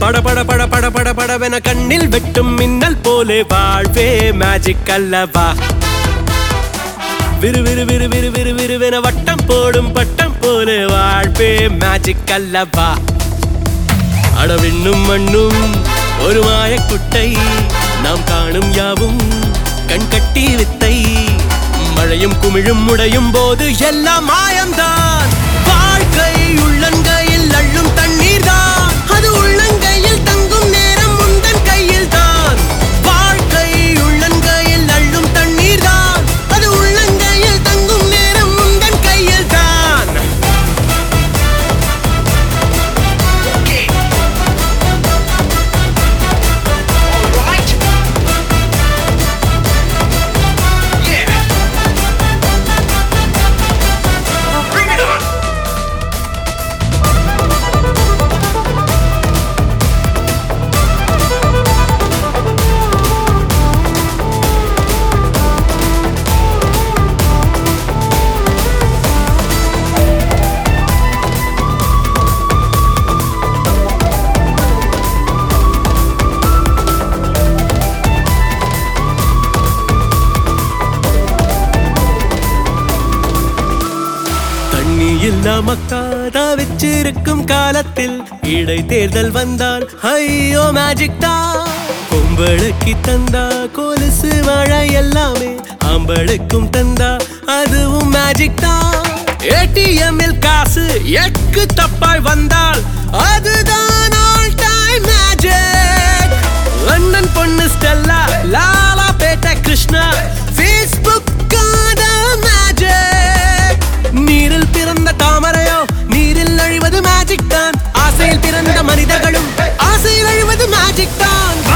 பட பட பட பட பட படவென கண்ணில் வெட்டும் மின்னல் போலே வாழ்வே மேஜிக் அல்லவா விறு விறு விறு விறு விறு விறுவென வட்டம் போடும் பட்டம் போலே வாழ்வே மேஜிக் அல்லவா அடவிண்ணும் மண்ணும் ஒரு மாயக்குட்டை நாம் காணும் யாவும் கண் கட்டி வித்தை மழையும் குமிழும் முடையும் போது எல்லாம் மாயம்தான் வாழ்க்கை உள்ளங்கையில் அள்ளும் தண்ணீர் தான் அது உள்ளங்கையில் தங்கும் நேரம் முந்தன் கையில் தான் வாழ்க்கை உள்ளங்கையில் அள்ளும் தண்ணீர் தான் அது உள்ளங்கையில் தங்கும் நேரம் முந்தன் கையில் தான் Alright. Yeah. Bring it on. தண்ணி இல்லாம காதா வச்சிருக்கும் காலத்தில் இடை தேர்தல் வந்தால் ஐயோ மேஜிக் தான் பொம்பளுக்கு தந்தா கொலுசு மழை எல்லாமே ஆம்பளுக்கும் தந்தா அதுவும் மேஜிக் தான் ஏடிஎம்மில் காசு எக்கு தப்பாய் வந்தால் அதுதான் ஆல் டைம் மேஜிக் அண்ணன் பொண்ணு ஸ்டெல்லா லாலா பேட்ட கிருஷ்ணா ஃபேஸ்புக் மேஜிக் நீரில் பிறந்த தாமரையோ நீரில் அழிவது மேஜிக் தான் ஆசையில் பிறந்த மனிதர்களும் ஆசையில் அழிவது மேஜிக் தான்